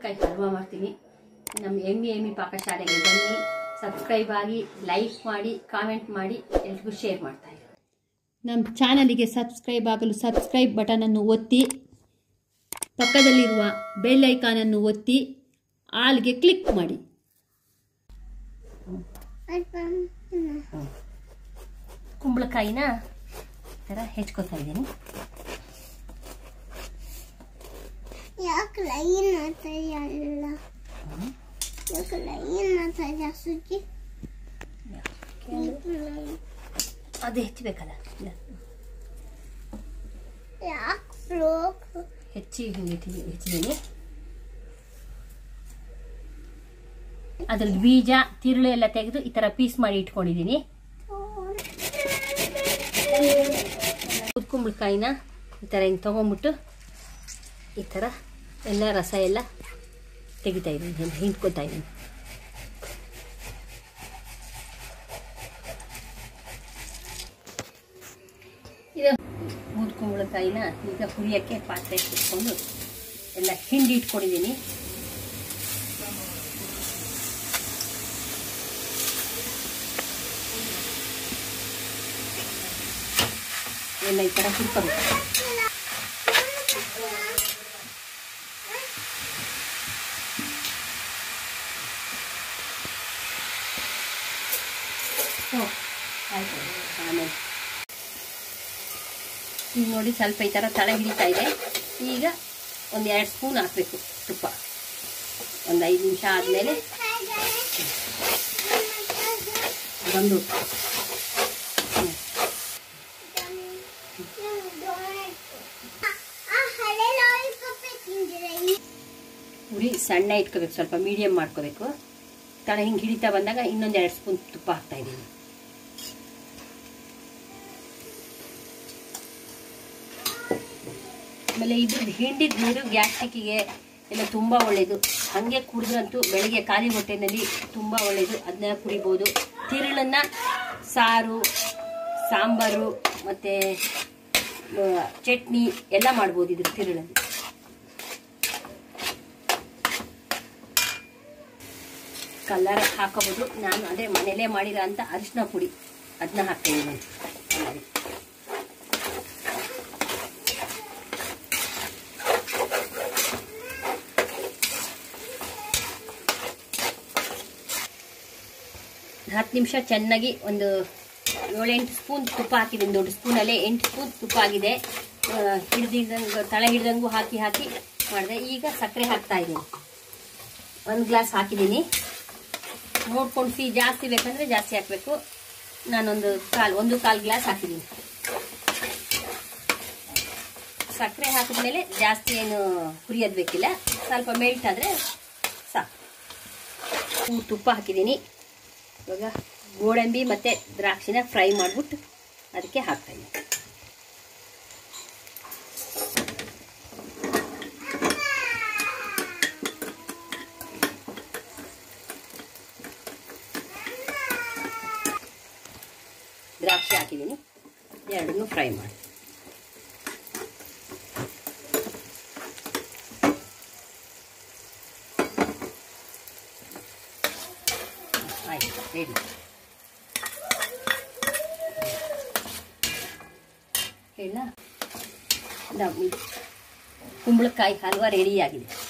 ಕುಂಬಳಕಾಯಿ ಹಲ್ವಾ ಮಾಡ್ತೀನಿ ನಮ್ಮ ಎಮ್ಮಿ ಎಮ್ಮಿ ಪಾಕಶಾಲೆಗೆ ಬನ್ನಿ ಸಬ್ಸ್ಕ್ರೈಬ್ ಆಗಿ ಲೈಕ್ ಮಾಡಿ ಕಾಮೆಂಟ್ ಮಾಡಿ ಎಲ್ರಿಗೂ ಶೇರ್ ಮಾಡ್ತಾ ಇರಿ ನಮ್ಮ ಚಾನಲಿಗೆ ಸಬ್ಸ್ಕ್ರೈಬ್ ಆಗಲು ಸಬ್ಸ್ಕ್ರೈಬ್ ಬಟನನ್ನು ಒತ್ತಿ ಪಕ್ಕದಲ್ಲಿರುವ ಬೆಲ್ ಐಕಾನನ್ನು ಒತ್ತಿ ಆಲ್ಗೆ ಕ್ಲಿಕ್ ಮಾಡಿ ಕುಂಬಳಕಾಯಿನ ಈ ಥರ ಹೆಚ್ಕೊತಾ ಇದ್ದೀನಿ ಯಾಕೆ ಲೈನ್ ಮಾಡ್ತಾಯಿಲ್ಲ ಯಾಕೆ ಲೈನ್ ಮಾಡ್ತಾಯಿಲ್ಲ ಸುಜಿ ಅದು ಹೆಚ್ಚಬೇಕಲ್ಲ ಇಲ್ಲ. ಯಾಕೆ ಫ್ಲೋಕ್ ಹೆಚ್ಚಿ ಹಿಂಗೆ ಹೆಚ್ಚಿದ್ದೀನಿ ಅದ್ರದ್ದು ಬೀಜ ತಿರುಳು ಎಲ್ಲ ತೆಗೆದು ಈ ಥರ ಪೀಸ್ ಮಾಡಿ ಇಟ್ಕೊಂಡಿದ್ದೀನಿ ಕುಂಬಳಕಾಯಿನ ಈ ಥರ ಹಿಂಗೆ ತೊಗೊಂಬಿಟ್ಟು ಈ ಥರ ಎಲ್ಲ ರಸ ಎಲ್ಲ ತೆಗಿತಾ ಇದ್ದೀನಿ ಹಿಂಡ್ಕೊತಾ ಇದ್ದೀನಿ ಇದು ಬೂದ್ ಕುಂಬಳಕಾಯಿನ ಈಗ ಹುರಿಯೋಕ್ಕೆ ಪಾತ್ರೆ ಇಟ್ಕೊಂಡು ಎಲ್ಲ ಹಿಂಡಿ ಇಟ್ಕೊಂಡಿದ್ದೀನಿ ಎಲ್ಲ ಈ ಥರ ಹುರ್ಕೋಬೇಕು ಹ್ಞೂ ಆಯ್ತು ಆಮೇಲೆ ಈಗ ನೋಡಿ ಸ್ವಲ್ಪ ಈ ಥರ ತಳ ಹಿಡಿತಾ ಇದೆ ಈಗ ಒಂದು ಎರಡು ಸ್ಪೂನ್ ಹಾಕಬೇಕು ತುಪ್ಪ ಒಂದು ಐದು ನಿಮಿಷ ಆದಮೇಲೆ ಬಂದು ಹಳೆ ಲಾಲಿಪಾಪ್ ತಿಂದಿರ ಉರಿ ಸಣ್ಣ ಇಟ್ಕೋಬೇಕು ಸ್ವಲ್ಪ ಮೀಡಿಯಮ್ ಮಾಡ್ಕೋಬೇಕು ತಳ ಹಿಂಗೆ ಹಿಡಿತಾ ಬಂದಾಗ ಇನ್ನೊಂದು ಎರಡು ಸ್ಪೂನ್ ತುಪ್ಪ ಹಾಕ್ತಾ ಇದ್ದೀನಿ ಆಮೇಲೆ ಇದ್ರದ್ದು ಹಿಂಡಿದ ನೀರು ಗ್ಯಾಸ್ಟ್ರಿಕ್ಕಿಗೆ ಎಲ್ಲ ತುಂಬ ಒಳ್ಳೆಯದು ಹಾಗೆ ಕುಡಿದ್ರಂತೂ ಬೆಳಿಗ್ಗೆ ಖಾಲಿ ಹೊಟ್ಟೆನಲ್ಲಿ ತುಂಬ ಒಳ್ಳೆಯದು ಅದನ್ನ ಕುಡಿಬೋದು ತಿರುಳನ್ನು ಸಾರು ಸಾಂಬಾರು ಮತ್ತು ಚಟ್ನಿ ಎಲ್ಲ ಮಾಡ್ಬೋದು ಇದ್ರ ತಿರುಳಲ್ಲಿ ಕಲರ್ ಹಾಕೋಬೋದು ನಾನು ಅದೇ ಮನೇಲೇ ಮಾಡಿರೋ ಅಂತ ಅರಿಶಿನ ಪುಡಿ ಅದನ್ನ ಹಾಕ್ತೀನಿ ನಾನು ಕಲರಿಗೆ. ಹತ್ತು ನಿಮಿಷ ಚೆನ್ನಾಗಿ ಒಂದು ಏಳೆಂಟು ಸ್ಪೂನ್ ತುಪ್ಪ ಹಾಕಿದ್ದೀನಿ ದೊಡ್ಡ ಸ್ಪೂನಲ್ಲೇ ಎಂಟು ಸ್ಪೂನ್ ತುಪ್ಪ ಆಗಿದೆ ಹಿಡ್ದಿದ್ದಂಗೆ ತಳೆ ಹಿಡ್ದಂಗೂ ಹಾಕಿ ಹಾಕಿ ಮಾಡಿದೆ ಈಗ ಸಕ್ಕರೆ ಹಾಕ್ತಾ ಇದ್ದೀನಿ ಒಂದು ಗ್ಲಾಸ್ ಹಾಕಿದ್ದೀನಿ ನೋಡ್ಕೊಂಡು ಸಿಹಿ ಜಾಸ್ತಿ ಬೇಕಂದ್ರೆ ಜಾಸ್ತಿ ಹಾಕಬೇಕು ನಾನೊಂದು ಕಾಲು ಒಂದು ಕಾಲು ಗ್ಲಾಸ್ ಹಾಕಿದ್ದೀನಿ ಸಕ್ಕರೆ ಹಾಕಿದ್ಮೇಲೆ ಜಾಸ್ತಿ ಏನು ಹುರಿಯೋದು ಬೇಕಿಲ್ಲ ಸ್ವಲ್ಪ ಮೆಲ್ಟ್ ಆದರೆ ಸಾಕು ಹೂ ತುಪ್ಪ ಹಾಕಿದ್ದೀನಿ ಇವಾಗ ಗೋಡಂಬಿ ಮತ್ತು ದ್ರಾಕ್ಷಿನ ಫ್ರೈ ಮಾಡಿಬಿಟ್ಟು ಅದಕ್ಕೆ ಹಾಕ್ತಾಯಿದ್ದೀನಿ ದ್ರಾಕ್ಷಿ ಹಾಕಿದ್ದೀನಿ ಎರಡನ್ನೂ ಫ್ರೈ ಮಾಡಿ ಆಯ್ತು ರೆಡಿ ಹೇಳ ಕುಂಬಳಕಾಯಿ ಹಲ್ವಾ ರೆಡಿಯಾಗಿದೆ